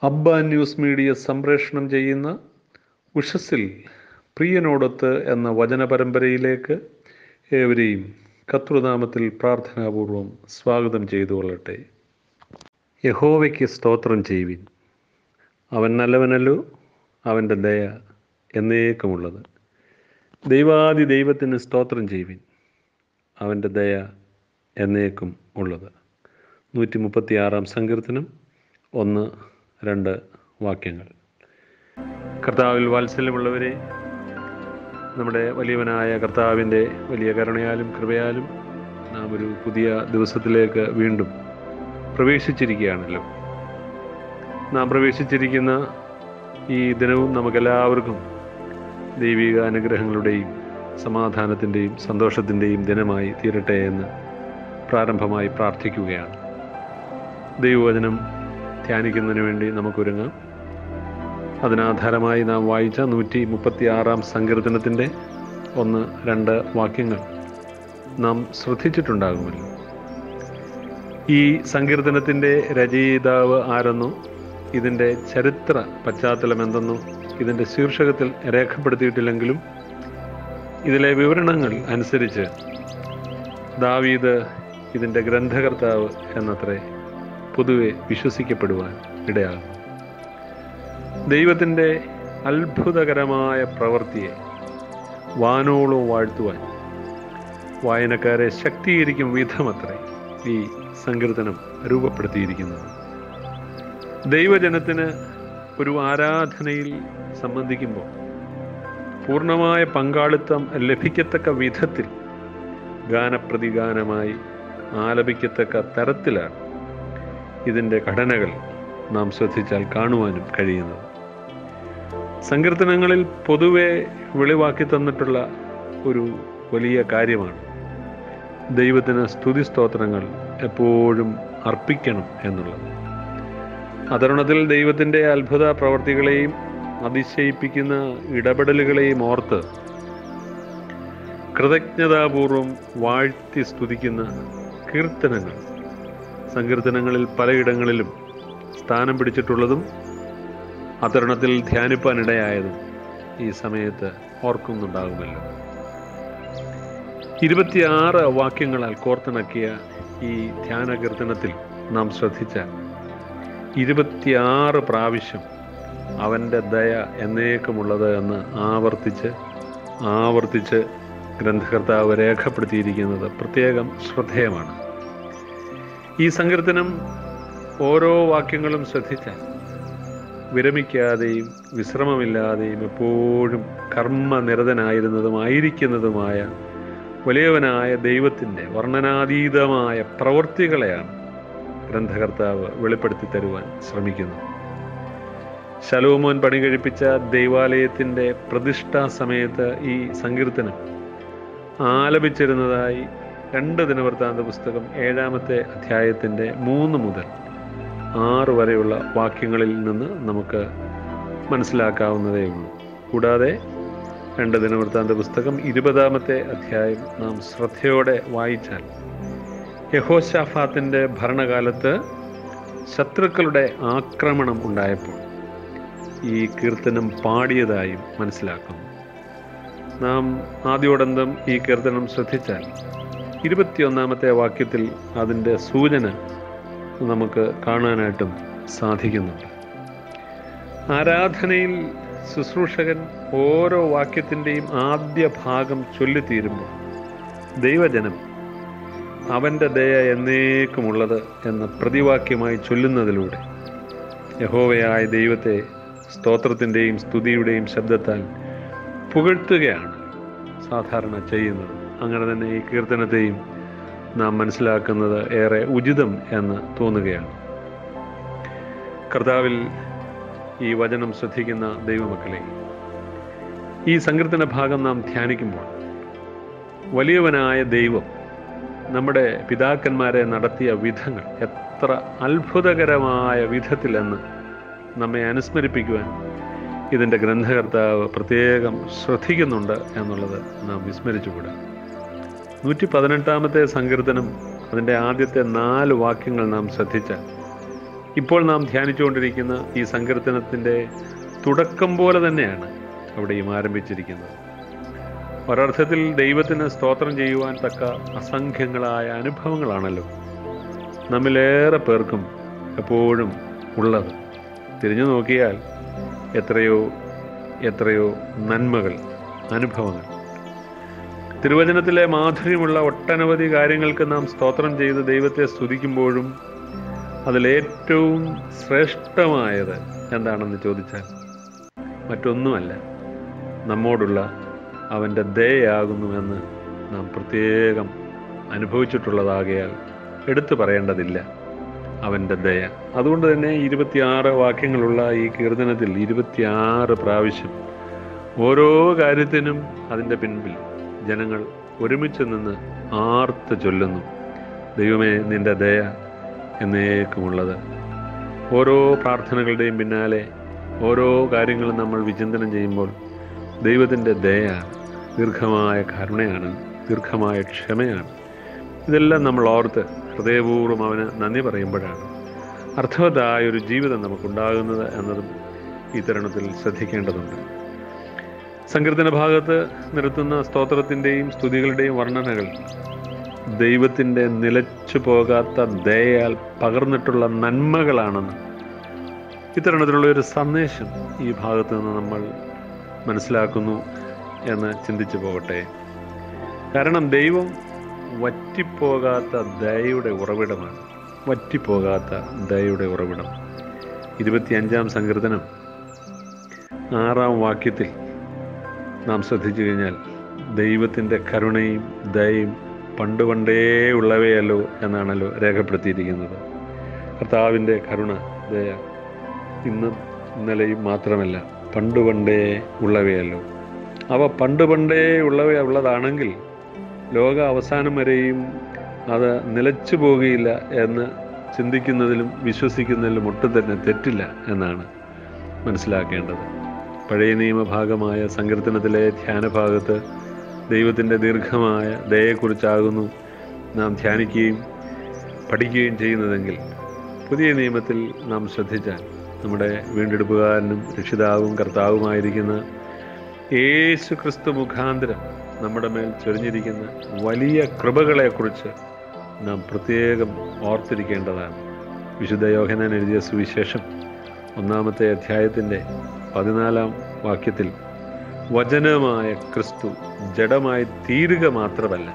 അബ്ബ news media സംപ്രേഷണം ചെയ്യുന്ന ഉഷസ്സിൽ പ്രിയനോടൊത്ത് എന്ന വചന പരമ്പരയിലേക്ക് ഏവരെയും കർത്തൃനാമത്തിൽ പ്രാർത്ഥനാപൂർവം സ്വാഗതം ചെയ്തു കൊള്ളട്ടെ യഹോവയ്ക്ക് സ്തോത്രം ചെയ്യുവിൻ അവൻ നല്ലവനല്ലോ അവൻ്റെ ദയ എന്നേക്കുമുള്ളത് ദൈവാദി ദൈവത്തിന് സ്തോത്രം ചെയ്യുവിൻ അവൻ്റെ ദയ എന്നേക്കും ഉള്ളത് നൂറ്റി മുപ്പത്തി ആറാം സങ്കീർത്തനം ഒന്ന് രണ്ട് വാക്യങ്ങൾ കർത്താവിൽ വാത്സല്യമുള്ളവരെ നമ്മുടെ വലിയവനായ കർത്താവിൻ്റെ വലിയ കരുണയാലും കൃപയാലും നാം ഒരു പുതിയ ദിവസത്തിലേക്ക് വീണ്ടും പ്രവേശിച്ചിരിക്കുകയാണല്ലോ നാം പ്രവേശിച്ചിരിക്കുന്ന ഈ ദിനവും നമുക്കെല്ലാവർക്കും ദൈവിക അനുഗ്രഹങ്ങളുടെയും സമാധാനത്തിൻ്റെയും സന്തോഷത്തിൻ്റെയും ദിനമായി തീരട്ടെ എന്ന് പ്രാരംഭമായി പ്രാർത്ഥിക്കുകയാണ് ദൈവവചനം ധ്യാനിക്കുന്നതിന് വേണ്ടി നമുക്കൊരുങ്ങാം അതിനാധാരമായി നാം വായിച്ച നൂറ്റി മുപ്പത്തി ആറാം സങ്കീർത്തനത്തിൻ്റെ ഒന്ന് രണ്ട് വാക്യങ്ങൾ നാം ശ്രദ്ധിച്ചിട്ടുണ്ടാകുമല്ലോ ഈ സങ്കീർത്തനത്തിൻ്റെ രചയിതാവ് ആരെന്നോ ഇതിൻ്റെ ചരിത്ര പശ്ചാത്തലം എന്തെന്നോ ഇതിൻ്റെ ശീർഷകത്തിൽ രേഖപ്പെടുത്തിയിട്ടില്ലെങ്കിലും ഇതിലെ വിവരണങ്ങൾ അനുസരിച്ച് ദാവീദ് ഇതിൻ്റെ ഗ്രന്ഥകർത്താവ് എന്നത്രേ പൊതുവെ വിശ്വസിക്കപ്പെടുവാൻ ഇടയാകും ദൈവത്തിൻ്റെ അത്ഭുതകരമായ പ്രവൃത്തിയെ വാനോളം വാഴ്ത്തുവാൻ വായനക്കാരെ ശക്തീകരിക്കും വിധമത്രേ ഈ സങ്കീർത്തനം രൂപപ്പെടുത്തിയിരിക്കുന്നത് ദൈവജനത്തിന് ഒരു ആരാധനയിൽ സംബന്ധിക്കുമ്പോൾ പൂർണ്ണമായ പങ്കാളിത്തം ലഭിക്കത്തക്ക വിധത്തിൽ ഗാനപ്രതിഗാനമായി ആലപിക്കത്തക്ക തരത്തിലാണ് ഇതിൻ്റെ ഘടനകൾ നാം ശ്രദ്ധിച്ചാൽ കാണുവാനും കഴിയുന്നത് സങ്കീർത്തനങ്ങളിൽ പൊതുവെ വെളിവാക്കി തന്നിട്ടുള്ള ഒരു വലിയ കാര്യമാണ് ദൈവത്തിന് സ്തുതിസ്തോത്രങ്ങൾ എപ്പോഴും അർപ്പിക്കണം എന്നുള്ളത് അതരുണത്തിൽ ദൈവത്തിൻ്റെ അത്ഭുത പ്രവർത്തികളെയും അതിശയിപ്പിക്കുന്ന ഇടപെടലുകളെയും ഓർത്ത് കൃതജ്ഞതാപൂർവം വാഴ്ത്തി സ്തുതിക്കുന്ന കീർത്തനങ്ങൾ സങ്കീർത്തനങ്ങളിൽ പലയിടങ്ങളിലും സ്ഥാനം പിടിച്ചിട്ടുള്ളതും അതരുണത്തിൽ ധ്യാനിപ്പാനിടയായതും ഈ സമയത്ത് ഓർക്കുന്നുണ്ടാകുമല്ലോ ഇരുപത്തിയാറ് വാക്യങ്ങളാൽ കോർത്തിണക്കിയ ഈ ധ്യാന കീർത്തനത്തിൽ നാം ശ്രദ്ധിച്ചാൽ ഇരുപത്തിയാറ് പ്രാവശ്യം അവൻ്റെ ദയ എന്നേക്കുമുള്ളത് എന്ന് ആവർത്തിച്ച് ആവർത്തിച്ച് ഗ്രന്ഥകർത്താവ് രേഖപ്പെടുത്തിയിരിക്കുന്നത് പ്രത്യേകം ശ്രദ്ധേയമാണ് ഈ സങ്കീർത്തനം ഓരോ വാക്യങ്ങളും ശ്രദ്ധിച്ചാൽ വിരമിക്കാതെയും വിശ്രമമില്ലാതെയും എപ്പോഴും കർമ്മനിരതനായിരുന്നതും ആയിരിക്കുന്നതുമായ വലിയവനായ ദൈവത്തിൻ്റെ വർണ്ണനാതീതമായ പ്രവൃത്തികളെയാണ് ഗ്രന്ഥകർത്താവ് വെളിപ്പെടുത്തി തരുവാൻ ശ്രമിക്കുന്നത് ശലോമോൻ പണി കഴിപ്പിച്ച ദൈവാലയത്തിൻ്റെ പ്രതിഷ്ഠാ സമയത്ത് ഈ സങ്കീർത്തനം ആലപിച്ചിരുന്നതായി രണ്ട് ദിനവൃത്താന്ത പുസ്തകം ഏഴാമത്തെ അധ്യായത്തിൻ്റെ മൂന്ന് മുതൽ ആറ് വരെയുള്ള വാക്യങ്ങളിൽ നിന്ന് നമുക്ക് മനസ്സിലാക്കാവുന്നതേ ഉള്ളൂ കൂടാതെ രണ്ട് ദിനവൃത്താന്ത പുസ്തകം ഇരുപതാമത്തെ അധ്യായം നാം ശ്രദ്ധയോടെ വായിച്ചാൽ യഹോശാഫാത്തിൻ്റെ ഭരണകാലത്ത് ശത്രുക്കളുടെ ആക്രമണം ഉണ്ടായപ്പോൾ ഈ കീർത്തനം പാടിയതായും മനസ്സിലാക്കുന്നു നാം ആദ്യോടന്തം ഈ കീർത്തനം ശ്രദ്ധിച്ചാൽ ഇരുപത്തിയൊന്നാമത്തെ വാക്യത്തിൽ അതിൻ്റെ സൂചന നമുക്ക് കാണാനായിട്ടും സാധിക്കുന്നുണ്ട് ആരാധനയിൽ ശുശ്രൂഷകൻ ഓരോ വാക്യത്തിൻ്റെയും ആദ്യ ഭാഗം ചൊല്ലിത്തീരുമ്പോൾ ദൈവജനം അവൻ്റെ ദയ എന്നേക്കുമുള്ളത് എന്ന പ്രതിവാക്യമായി ചൊല്ലുന്നതിലൂടെ യഹോവയായ ദൈവത്തെ സ്തോത്രത്തിൻ്റെയും സ്തുതിയുടെയും ശബ്ദത്താൽ പുകഴ്ത്തുകയാണ് സാധാരണ ചെയ്യുന്നത് അങ്ങനെ തന്നെ ഈ കീർത്തനത്തെയും നാം മനസ്സിലാക്കുന്നത് ഏറെ ഉചിതം എന്ന് തോന്നുകയാണ് കർത്താവിൽ ഈ വചനം ശ്രദ്ധിക്കുന്ന ദൈവമക്കളെ ഈ സങ്കീർത്തന ഭാഗം നാം ധ്യാനിക്കുമ്പോൾ വലിയവനായ ദൈവം നമ്മുടെ പിതാക്കന്മാരെ നടത്തിയ വിധങ്ങൾ എത്ര അത്ഭുതകരമായ വിധത്തിലെന്ന് നമ്മെ അനുസ്മരിപ്പിക്കുവാൻ ഇതിൻ്റെ ഗ്രന്ഥകർത്താവ് പ്രത്യേകം ശ്രദ്ധിക്കുന്നുണ്ട് എന്നുള്ളത് നാം വിസ്മരിച്ചുകൂടാ നൂറ്റി പതിനെട്ടാമത്തെ സങ്കീർത്തനം അതിൻ്റെ ആദ്യത്തെ നാല് വാക്യങ്ങൾ നാം ശ്രദ്ധിച്ചാൽ ഇപ്പോൾ നാം ധ്യാനിച്ചുകൊണ്ടിരിക്കുന്ന ഈ സങ്കീർത്തനത്തിൻ്റെ തുടക്കം പോലെ തന്നെയാണ് അവിടെയും ആരംഭിച്ചിരിക്കുന്നത് ഒരർത്ഥത്തിൽ ദൈവത്തിന് സ്തോത്രം ചെയ്യുവാൻ തക്ക അസംഖ്യങ്ങളായ അനുഭവങ്ങളാണല്ലോ നമ്മിലേറെ പേർക്കും എപ്പോഴും ഉള്ളത് തിരിഞ്ഞു നോക്കിയാൽ എത്രയോ എത്രയോ നന്മകൾ അനുഭവങ്ങൾ തിരുവചനത്തിലെ മാധുര്യമുള്ള ഒട്ടനവധി കാര്യങ്ങൾക്ക് നാം സ്തോത്രം ചെയ്ത് ദൈവത്തെ സ്തുതിക്കുമ്പോഴും അതിലേറ്റവും ശ്രേഷ്ഠമായത് എന്താണെന്ന് ചോദിച്ചാൽ മറ്റൊന്നുമല്ല നമ്മോടുള്ള അവൻ്റെ ദയാകുന്നുവെന്ന് നാം പ്രത്യേകം അനുഭവിച്ചിട്ടുള്ളതാകയാൽ എടുത്തു പറയേണ്ടതില്ല അവൻ്റെ ദയ അതുകൊണ്ട് തന്നെ ഇരുപത്തിയാറ് വാക്യങ്ങളുള്ള ഈ കീർത്തനത്തിൽ ഇരുപത്തിയാറ് പ്രാവശ്യം ഓരോ കാര്യത്തിനും അതിൻ്റെ പിൻപിൽ ജനങ്ങൾ ഒരുമിച്ച് നിന്ന് ആർത്ത് ചൊല്ലുന്നു ദൈവമേ നിന്റെ ദയ എന്നേക്കുമുള്ളത് ഓരോ പ്രാർത്ഥനകളുടെയും പിന്നാലെ ഓരോ കാര്യങ്ങളും നമ്മൾ വിചിന്തനം ചെയ്യുമ്പോൾ ദൈവത്തിൻ്റെ ദയയാണ് ദീർഘമായ കരുണയാണ് ദീർഘമായ ക്ഷമയാണ് ഇതെല്ലാം നമ്മൾ ഓർത്ത് ഹൃദയപൂർവ്വം അവന് നന്ദി പറയുമ്പോഴാണ് അർത്ഥവത്തായ ഒരു ജീവിതം നമുക്കുണ്ടാകുന്നത് എന്നതും ഈ തരുണത്തിൽ ശ്രദ്ധിക്കേണ്ടതുണ്ട് സങ്കീർത്തന ഭാഗത്ത് നിരത്തുന്ന സ്തോത്രത്തിൻ്റെയും സ്തുതികളുടെയും വർണ്ണനകൾ ദൈവത്തിൻ്റെ നിലച്ചു പോകാത്ത ദയയാൽ പകർന്നിട്ടുള്ള നന്മകളാണെന്ന് ഇത്തരണത്തിലുള്ള ഒരു സന്ദേശം ഈ ഭാഗത്ത് നിന്ന് നമ്മൾ മനസ്സിലാക്കുന്നു എന്ന് ചിന്തിച്ചു പോകട്ടെ കാരണം ദൈവം വറ്റിപ്പോകാത്ത ദയയുടെ ഉറവിടമാണ് വറ്റിപ്പോകാത്ത ദയയുടെ ഉറവിടം ഇരുപത്തിയഞ്ചാം സങ്കീർത്തനം ആറാം വാക്യത്തിൽ നാം ശ്രദ്ധിച്ചു കഴിഞ്ഞാൽ ദൈവത്തിൻ്റെ കരുണയും ദയയും പണ്ട് പണ്ടേ ഉള്ളവയല്ലോ എന്നാണല്ലോ രേഖപ്പെടുത്തിയിരിക്കുന്നത് കർത്താവിൻ്റെ കരുണ ദയ ഇന്നും ഇന്നലെയും മാത്രമല്ല പണ്ട് പണ്ടേ ഉള്ളവയല്ലോ അവ പണ്ട് പണ്ടേ ഉള്ളവ ഉള്ളതാണെങ്കിൽ ലോക അവസാനം വരെയും അത് നിലച്ചു പോകുകയില്ല എന്ന് ചിന്തിക്കുന്നതിലും വിശ്വസിക്കുന്നതിലും ഒട്ടും തന്നെ തെറ്റില്ല എന്നാണ് മനസ്സിലാക്കേണ്ടത് പഴയ നിയമഭാഗമായ സങ്കീർത്തനത്തിലെ ധ്യാനഭാഗത്ത് ദൈവത്തിൻ്റെ ദീർഘമായ ദയയെക്കുറിച്ചാകുന്നു നാം ധ്യാനിക്കുകയും പഠിക്കുകയും ചെയ്യുന്നതെങ്കിൽ പുതിയ നിയമത്തിൽ നാം ശ്രദ്ധിച്ചാൽ നമ്മുടെ വീണ്ടെടുപ്പുകാരനും രക്ഷിതാവും കർത്താവുമായിരിക്കുന്ന യേശു ക്രിസ്തു മുഖാന്തരം നമ്മുടെ മേൽ ചൊരിഞ്ഞിരിക്കുന്ന വലിയ കൃപകളെക്കുറിച്ച് നാം പ്രത്യേകം ഓർത്തിരിക്കേണ്ടതാണ് വിശുദ്ധ യോഹനാൻ എഴുതിയ സുവിശേഷം ഒന്നാമത്തെ അധ്യായത്തിൻ്റെ പതിനാലാം വാക്യത്തിൽ വചനമായ ക്രിസ്തു ജഡമായി തീരുക മാത്രമല്ല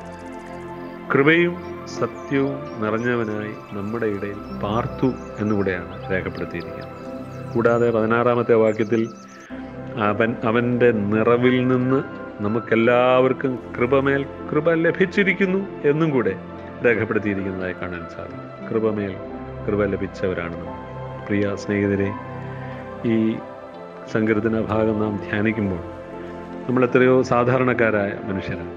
കൃപയും സത്യവും നിറഞ്ഞവനായി നമ്മുടെ ഇടയിൽ പാർത്തു എന്നുകൂടെയാണ് രേഖപ്പെടുത്തിയിരിക്കുന്നത് കൂടാതെ പതിനാറാമത്തെ വാക്യത്തിൽ അവൻ അവൻ്റെ നിറവിൽ നിന്ന് നമുക്കെല്ലാവർക്കും കൃപമേൽ കൃപ ലഭിച്ചിരിക്കുന്നു എന്നും കൂടെ രേഖപ്പെടുത്തിയിരിക്കുന്നതായി കാണാൻ സാധിക്കും കൃപമേൽ കൃപ ലഭിച്ചവരാണ് നമ്മൾ പ്രിയ സ്നേഹിതരെ ഈ സങ്കീർത്തന ഭാഗം നാം ധ്യാനിക്കുമ്പോൾ നമ്മൾ എത്രയോ സാധാരണക്കാരായ മനുഷ്യരാണ്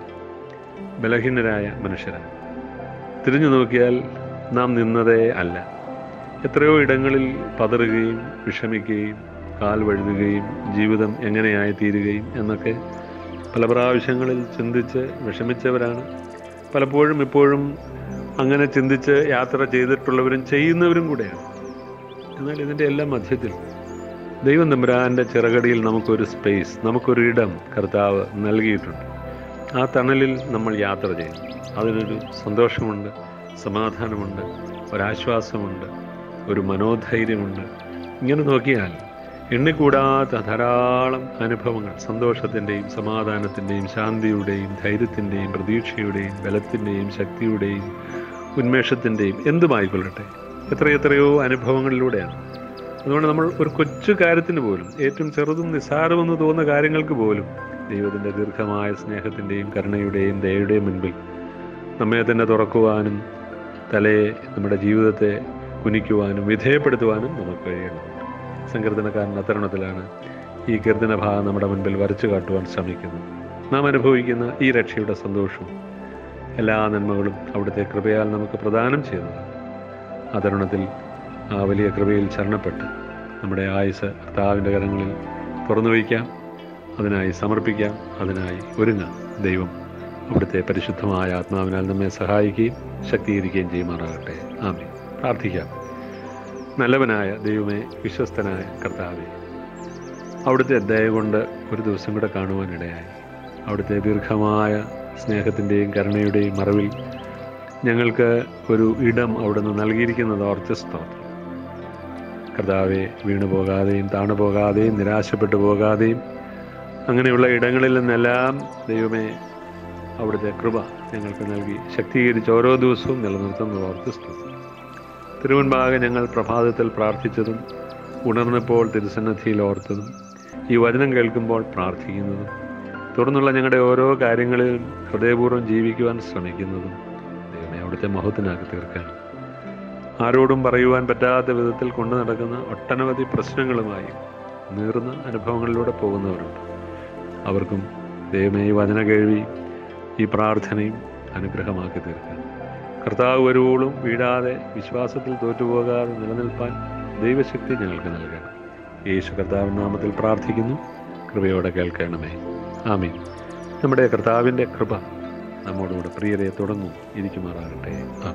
ബലഹീനരായ മനുഷ്യരാണ് തിരിഞ്ഞു നോക്കിയാൽ നാം നിന്നതേ അല്ല എത്രയോ ഇടങ്ങളിൽ പതറുകയും വിഷമിക്കുകയും കാൽ വഴുതുകയും ജീവിതം എങ്ങനെയായി തീരുകയും എന്നൊക്കെ പല പ്രാവശ്യങ്ങളിൽ ചിന്തിച്ച് വിഷമിച്ചവരാണ് പലപ്പോഴും ഇപ്പോഴും അങ്ങനെ ചിന്തിച്ച് യാത്ര ചെയ്തിട്ടുള്ളവരും ചെയ്യുന്നവരും കൂടെയാണ് എന്നാൽ ഇതിൻ്റെ എല്ലാം മധ്യത്തിൽ ദൈവം തമ്പുരാൻ്റെ ചിറകടിയിൽ നമുക്കൊരു സ്പേസ് നമുക്കൊരു ഇടം കർത്താവ് നൽകിയിട്ടുണ്ട് ആ തണലിൽ നമ്മൾ യാത്ര ചെയ്യുന്നു അതിനൊരു സന്തോഷമുണ്ട് സമാധാനമുണ്ട് ഒരാശ്വാസമുണ്ട് ഒരു മനോധൈര്യമുണ്ട് ഇങ്ങനെ നോക്കിയാൽ എണ്ണിക്കൂടാത്ത ധാരാളം അനുഭവങ്ങൾ സന്തോഷത്തിൻ്റെയും സമാധാനത്തിൻ്റെയും ശാന്തിയുടെയും ധൈര്യത്തിൻ്റെയും പ്രതീക്ഷയുടെയും ബലത്തിൻ്റെയും ശക്തിയുടെയും ഉന്മേഷത്തിൻ്റെയും എന്തുമായിക്കൊള്ളട്ടെ എത്രയെത്രയോ അനുഭവങ്ങളിലൂടെയാണ് അതുകൊണ്ട് നമ്മൾ ഒരു കൊച്ചു കാര്യത്തിന് പോലും ഏറ്റവും ചെറുതും നിസ്സാരമെന്ന് തോന്നുന്ന കാര്യങ്ങൾക്ക് പോലും ദൈവത്തിൻ്റെ ദീർഘമായ സ്നേഹത്തിൻ്റെയും കരുണയുടെയും ദയയുടെയും മുൻപിൽ നമ്മെ തന്നെ തുറക്കുവാനും തലയെ നമ്മുടെ ജീവിതത്തെ കുനിക്കുവാനും വിധേയപ്പെടുത്തുവാനും നമുക്ക് കഴിയണം സങ്കീർത്തനക്കാരൻ അത്തരണത്തിലാണ് ഈ കീർത്തന ഭാഗം നമ്മുടെ മുൻപിൽ വരച്ചു കാട്ടുവാൻ ശ്രമിക്കുന്നത് നാം അനുഭവിക്കുന്ന ഈ രക്ഷയുടെ സന്തോഷവും എല്ലാ നന്മകളും അവിടുത്തെ കൃപയാൽ നമുക്ക് പ്രദാനം ചെയ്യുന്നതാണ് ആ തരുണത്തിൽ ആ വലിയ കൃപയിൽ ശരണപ്പെട്ട് നമ്മുടെ ആയുസ് കർത്താവിൻ്റെ കരങ്ങളിൽ തുറന്നു വയ്ക്കാം അതിനായി സമർപ്പിക്കാം അതിനായി ഒരുങ്ങാം ദൈവം അവിടുത്തെ പരിശുദ്ധമായ ആത്മാവിനാൽ നമ്മെ സഹായിക്കുകയും ശക്തീകരിക്കുകയും ചെയ്യുമാറാകട്ടെ ആമേ പ്രാർത്ഥിക്കാം നല്ലവനായ ദൈവമേ വിശ്വസ്തനായ കർത്താവെ അവിടുത്തെ ദയ കൊണ്ട് ഒരു ദിവസം കൂടെ കാണുവാനിടയായി അവിടുത്തെ ദീർഘമായ സ്നേഹത്തിൻ്റെയും കരുണയുടെയും മറവിൽ ഞങ്ങൾക്ക് ഒരു ഇടം അവിടുന്ന് നൽകിയിരിക്കുന്നത് ഓർത്ത് സ്തോത്രം കർത്താവെ വീണു പോകാതെയും താണു പോകാതെയും നിരാശപ്പെട്ടു പോകാതെയും അങ്ങനെയുള്ള ഇടങ്ങളിൽ നിന്നെല്ലാം ദൈവമേ അവിടുത്തെ കൃപ ഞങ്ങൾക്ക് നൽകി ശക്തീകരിച്ച് ഓരോ ദിവസവും നിലനിർത്തുന്നത് ഓർത്ത് സ്തോത്രം തിരുവൻപാകെ ഞങ്ങൾ പ്രഭാതത്തിൽ പ്രാർത്ഥിച്ചതും ഉണർന്നപ്പോൾ തിരുസന്നദ്ധിയിൽ ഓർത്തതും ഈ വചനം കേൾക്കുമ്പോൾ പ്രാർത്ഥിക്കുന്നതും തുടർന്നുള്ള ഞങ്ങളുടെ ഓരോ കാര്യങ്ങളിലും ഹൃദയപൂർവ്വം ജീവിക്കുവാൻ ശ്രമിക്കുന്നതും ദൈവമേ അവിടുത്തെ മഹത്വനാക്കി തീർക്കാൻ ആരോടും പറയുവാൻ പറ്റാത്ത വിധത്തിൽ കൊണ്ടു നടക്കുന്ന ഒട്ടനവധി പ്രശ്നങ്ങളുമായി നീറുന്ന അനുഭവങ്ങളിലൂടെ പോകുന്നവരുണ്ട് അവർക്കും ദൈവമേ ഈ വചന കേൾവി ഈ പ്രാർത്ഥനയും അനുഗ്രഹമാക്കി തീർക്കാൻ കർത്താവ് വരുവോളും വീഴാതെ വിശ്വാസത്തിൽ തോറ്റുപോകാതെ നിലനിൽപ്പാൻ ദൈവശക്തി ഞങ്ങൾക്ക് നൽകണം യേശു കർത്താവിൻ നാമത്തിൽ പ്രാർത്ഥിക്കുന്നു കൃപയോടെ കേൾക്കണമേ ആമീൻ നമ്മുടെ കർത്താവിൻ്റെ കൃപ നമ്മോടുകൂടെ പ്രിയരെ തുടങ്ങും ഇരിക്കുമാറാകട്ടെ